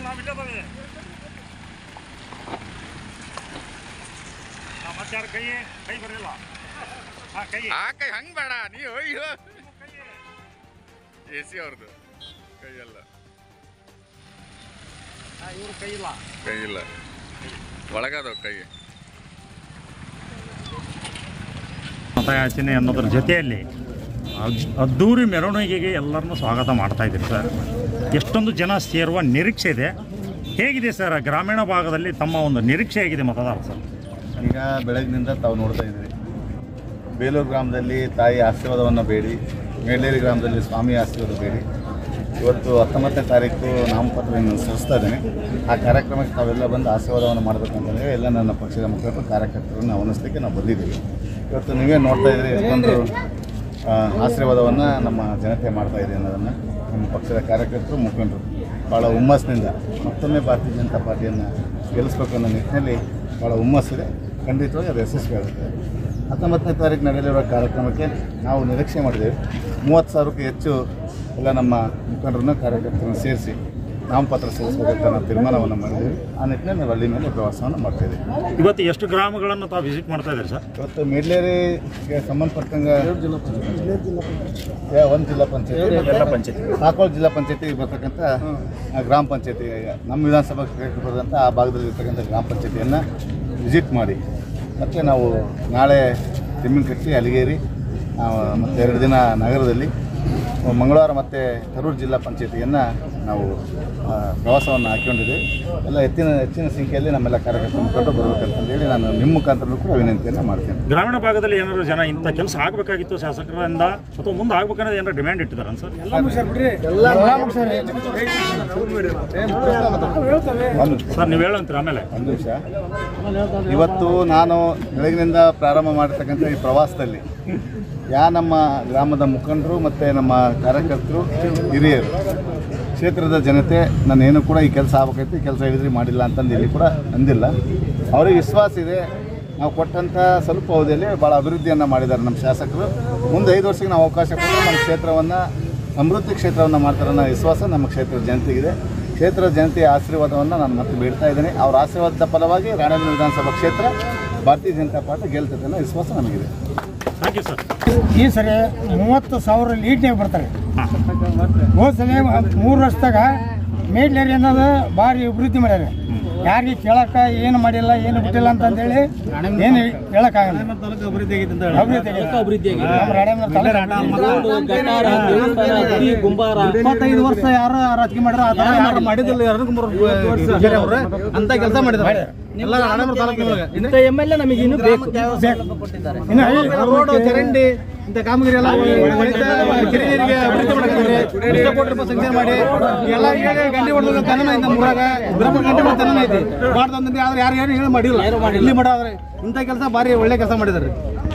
ನಾವು ಇಲ್ಲೇ ಬಂದಿದೆ ಮತ್ತೆ ಯಾರು ಕೈ ಕೈ ಬರಲಿಲ್ಲ ಹಾಂ ಕೈ ಆ ಕೈ ಹಂಗ್ ಬೇಡ ನೀವು ಅಯ್ಯೋ ಕೈ ಎ ಸಿ ಅವ್ರದ್ದು ಕೈಯಲ್ಲ ಹಾಂ ಇವ್ರ ಕೈ ಇಲ್ಲ ಕೈ ಇಲ್ಲ ಒಳಗದವ ಕೈ ಮತಯಾಚನೆ ಅನ್ನೋದ್ರ ಜೊತೆಯಲ್ಲಿ ಅದ್- ಅದ್ದೂರಿ ಮೆರವಣಿಗೆಗೆ ಎಲ್ಲರನ್ನೂ ಸ್ವಾಗತ ಮಾಡ್ತಾ ಇದ್ದೀರಿ ಸರ್ ಎಷ್ಟೊಂದು ಜನ ಸೇರುವ ನಿರೀಕ್ಷೆ ಇದೆ ಹೇಗಿದೆ ಸರ್ ಗ್ರಾಮೀಣ ಭಾಗದಲ್ಲಿ ತಮ್ಮ ಒಂದು ನಿರೀಕ್ಷೆ ಹೇಗಿದೆ ಮತದಾರ ಸರ್ ಈಗ ಬೆಳಗಿನಿಂದ ತಾವು ನೋಡ್ತಾ ಇದ್ದೀರಿ ಬೇಲೂರು ಗ್ರಾಮದಲ್ಲಿ ತಾಯಿ ಆಶೀರ್ವಾದವನ್ನು ಬೇಡಿ ಮೇಲೇರಿ ಗ್ರಾಮದಲ್ಲಿ ಸ್ವಾಮಿ ಆಶೀರ್ವಾದ ಬೇಡಿ ಇವತ್ತು ಹತ್ತೊಂಬತ್ತನೇ ತಾರೀಕು ನಾಮಪತ್ರವನ್ನು ಸಲ್ಲಿಸ್ತಾ ಇದ್ದೇನೆ ಆ ಕಾರ್ಯಕ್ರಮಕ್ಕೆ ತಾವೆಲ್ಲ ಬಂದು ಆಶೀರ್ವಾದವನ್ನು ಮಾಡಬೇಕಂತಂದರೆ ಎಲ್ಲ ನನ್ನ ಪಕ್ಷದ ಮುಖಂಡರು ಕಾರ್ಯಕರ್ತರನ್ನು ಆಹ್ವಾನಿಸಲಿಕ್ಕೆ ನಾವು ಬಂದಿದ್ದೀವಿ ಇವತ್ತು ನೀವೇ ನೋಡ್ತಾ ಇದ್ದೀರಿ ಎಷ್ಟೊಂದು ಆ, ಆಶೀರ್ವಾದವನ್ನು ನಮ್ಮ ಜನತೆ ಮಾಡ್ತಾ ಇದೆ ಅನ್ನೋದನ್ನು ನಮ್ಮ ಪಕ್ಷದ ಕಾರ್ಯಕರ್ತರು ಮುಖಂಡರು ಭಾಳ ಹುಮ್ಮಸ್ಸಿನಿಂದ ಮತ್ತೊಮ್ಮೆ ಭಾರತೀಯ ಜನತಾ ಪಾರ್ಟಿಯನ್ನು ಗೆಲ್ಲಿಸ್ಬೇಕು ಅನ್ನೋ ನಿಟ್ಟಿನಲ್ಲಿ ಭಾಳ ಹುಮ್ಮಸ್ಸಿದೆ ಖಂಡಿತವಾಗಿ ಅದು ಯಶಸ್ವಿ ಆಗುತ್ತೆ ಹತ್ತೊಂಬತ್ತನೇ ತಾರೀಕು ನಡೆಯಲಿರುವ ಕಾರ್ಯಕ್ರಮಕ್ಕೆ ನಾವು ನಿರೀಕ್ಷೆ ಮಾಡಿದ್ದೇವೆ ಮೂವತ್ತು ಸಾವಿರಕ್ಕೂ ಹೆಚ್ಚು ಎಲ್ಲ ನಮ್ಮ ಮುಖಂಡರನ್ನು ಕಾರ್ಯಕರ್ತರನ್ನು ಸೇರಿಸಿ ನಾಮಪತ್ರ ಸಲ್ಲಿಸಬೇಕಂತ ನಾವು ತೀರ್ಮಾನವನ್ನು ಮಾಡಿದ್ದೀವಿ ಆ ನಿಟ್ಟಿನಲ್ಲಿ ನಾವು ಹಳ್ಳಿ ಮೇಲೆ ಪ್ರವಾಸವನ್ನು ಮಾಡ್ತಾಯಿದ್ದೀವಿ ಇವತ್ತು ಎಷ್ಟು ಗ್ರಾಮಗಳನ್ನು ತಾವು ವಿಸಿಟ್ ಮಾಡ್ತಾ ಇದ್ದೀರಿ ಸರ್ ಇವತ್ತು ಮೆಡ್ಲೇರಿಗೆ ಸಂಬಂಧಪಟ್ಟಂಗೆ ಯಾ, ಒಂದು ಜಿಲ್ಲಾ ಪಂಚಾಯತಿ ಜಿಲ್ಲಾ ಪಂಚಾಯತಿ ಸಾಕೋಳ ಜಿಲ್ಲಾ ಪಂಚಾಯತಿ ಬರ್ತಕ್ಕಂಥ ಆ, ಗ್ರಾಮ ಪಂಚಾಯತಿ ನಮ್ಮ ವಿಧಾನಸಭಾ ಕ್ಷೇತ್ರಕ್ಕೆ ಬರೆದಂಥ ಆ ಭಾಗದಲ್ಲಿ ಇರ್ತಕ್ಕಂಥ ಗ್ರಾಮ ಪಂಚಾಯತಿಯನ್ನು ವಿಸಿಟ್ ಮಾಡಿ ಮತ್ತು ನಾವು ನಾಳೆ ತಿಮ್ಮಿನಕಟ್ಟಿ ಅಲಿಗೇರಿ ಮತ್ತು ಎರಡು ದಿನ ನಗರದಲ್ಲಿ ಮಂಗಳವಾರ ಮತ್ತು ಕರೂರು ಜಿಲ್ಲಾ ಪಂಚಾಯತಿಯನ್ನು ನಾವು ಆ, ಪ್ರವಾಸವನ್ನು ಹಾಕ್ಕೊಂಡಿದ್ದೀವಿ ಎಲ್ಲ ಹೆಚ್ಚಿನ ಹೆಚ್ಚಿನ ಸಂಖ್ಯೆಯಲ್ಲಿ ನಮ್ಮೆಲ್ಲ ಕಾರ್ಯಕರ್ತರು ಮುಖಂಡರು ಬರಬೇಕಂತಂದೇಳಿ ನಾನು ನಿಮ್ಮ ಮುಖಾಂತರ ಕೂಡ ವಿನಂತಿಯನ್ನು ಮಾಡ್ತೇನೆ ಗ್ರಾಮೀಣ ಭಾಗದಲ್ಲಿ ಏನಾದ್ರು ಜನ ಇಂಥ ಕೆಲಸ ಆಗಬೇಕಾಗಿತ್ತು ಶಾಸಕರಿಂದ ಅಥವಾ ಮುಂದೆ ಆಗ್ಬೇಕನ್ನೋದು ಏನಾದ್ರು ಡಿಮ್ಯಾಂಡ್ ಇಟ್ಟಿದ್ದಾರೆ ಸರ್ ಒಂದು ಸರ್ ನೀವು ಹೇಳಂತೀರ ಆಮೇಲೆ ಒಂದು ನಿಮಿಷ ಇವತ್ತು ನಾನು ಬೆಳಗಿನಿಂದ ಪ್ರಾರಂಭ ಮಾಡಿರ್ತಕ್ಕಂಥ ಈ ಪ್ರವಾಸದಲ್ಲಿ ಯಾ ನಮ್ಮ ಗ್ರಾಮದ ಮುಖಂಡರು ಮತ್ತು ನಮ್ಮ ಕಾರ್ಯಕರ್ತರು ಹಿರಿಯರು ಕ್ಷೇತ್ರದ ಜನತೆ ನಾನೇನು ಕೂಡ ಈ ಕೆಲಸ ಆಗ್ಬೇಕೈತಿ ಈ ಕೆಲಸ ಹೇಳಿದ್ರಿ ಮಾಡಿಲ್ಲ ಅಂತಂದು ಇಲ್ಲಿ ಕೂಡ ಅಂದಿಲ್ಲ ಅವರಿಗೆ ವಿಶ್ವಾಸ ಇದೆ ನಾವು ಕೊಟ್ಟಂಥ ಸ್ವಲ್ಪ ಅವಧಿಯಲ್ಲಿ ಭಾಳ ಅಭಿವೃದ್ಧಿಯನ್ನು ಮಾಡಿದ್ದಾರೆ ನಮ್ಮ ಶಾಸಕರು ಮುಂದೆ ಐದು ವರ್ಷಕ್ಕೆ ನಾವು ಅವಕಾಶ ಕೊಟ್ಟರೆ ನಮ್ಮ ಕ್ಷೇತ್ರವನ್ನು ಸಮೃದ್ಧಿ ಕ್ಷೇತ್ರವನ್ನು ಮಾಡ್ತಾರೆ ಅನ್ನೋ ವಿಶ್ವಾಸ ನಮ್ಮ ಕ್ಷೇತ್ರದ ಜನತೆಗಿದೆ ಕ್ಷೇತ್ರದ ಜನತೆಯ ಆಶೀರ್ವಾದವನ್ನು ನಾನು ಮತ್ತೆ ಬೇಡ್ತಾ ಇದ್ದೇನೆ ಅವರ ಆಶೀರ್ವಾದದ ಫಲವಾಗಿ ರಾಣೇಬೆನ್ನೂರು ವಿಧಾನಸಭಾ ಕ್ಷೇತ್ರ ಭಾರತೀಯ ಜನತಾ ಪಾರ್ಟಿ ಗೆಲ್ತದೆ ಅನ್ನೋ ವಿಶ್ವಾಸ ನಮಗಿದೆ ಥ್ಯಾಂಕ್ ಯು ಸರ್ ಈ ಸರಿ ಮೂವತ್ತು ಸಾವಿರ ಲೀಟ್ನಾಗ ಬರ್ತಾರೆ ಹೋದ ಸಲ ಮೂರು ವರ್ಷದಾಗ ಮೇಡ್ಲೇರಿ ಅನ್ನೋದು ಭಾರಿ ಅಭಿವೃದ್ಧಿ ಮಾಡ್ಯಾರ ಯಾರಿಗೆ ಕೇಳಕ್ಕ ಏನು ಮಾಡಿಲ್ಲ ಏನು ಬಿಟ್ಟಿಲ್ಲ ಅಂತಂದೇಳಿ ಏನು ಹೇಳಕ್ಕಾಗಲ್ಲ ಅಭಿವೃದ್ಧಿ ಆಗೈತೆ. ನಮ್ಮ ರಾಣೆಬೆನ್ನೂರು ತಾಲೂಕು ಇಪ್ಪತ್ತೈದು ವರ್ಷ ಯಾರು ರಾಜಕೀಯ ಮಾಡ್ಯಾರ ಆ ಥರ ಯಾರು ಮಾಡಿದಿಲ್ಲ ಎರಡು ಅವರು ಅಂತ ಕೆಲಸ ಮಾಡಿದ್ದಾರೆ ಎಲ್ಲ ರಾಣೇಬೆನ್ನೂರು ತಾಲೂಕಿನೊಳಗೆ ಇಂಥ ಎಮ್ ಎಲ್ ಎ ನಮಗೆ ಇನ್ನೂ ಬೇಕು ಇನ್ನು ಐದು ರೋಡ್ ಚರಂಡಿ ಇಂಥ ಕಾಮಗಾರಿ ಎಲ್ಲ ಕಿರಿಯರಿಗೆ ಅಭಿವೃದ್ಧಿ ಮಾಡಿದ್ದಾರೆ ಇಷ್ಟ ಕೋಟಿ ರೂಪಾಯಿ ಸಂಖ್ಯೆ ಮಾಡಿ ಎಲ್ಲ ಈಗ ಗಂಟೆ ಹೊಡೆದ ತನನ ಇಂದ ಮೂರಾಗ ಬ್ರಹ್ಮ ಗಂಟೆ ಹೊಡೆದ ತನನ ಐತಿ ಮಾಡ್ದಂದ್ರೆ ಆದ್ರೆ ಯಾರು ಏನು ಹೇಳಿ ಮಾಡಿಲ್ಲ ಇಲ್ಲಿ ಮಾಡಾದ್ರೆ ಇಂಥ ಕೆಲಸ ಭಾರಿ ಒಳ್ಳೆ ಕೆಲಸ ಮಾಡಿದ್ದಾರೆ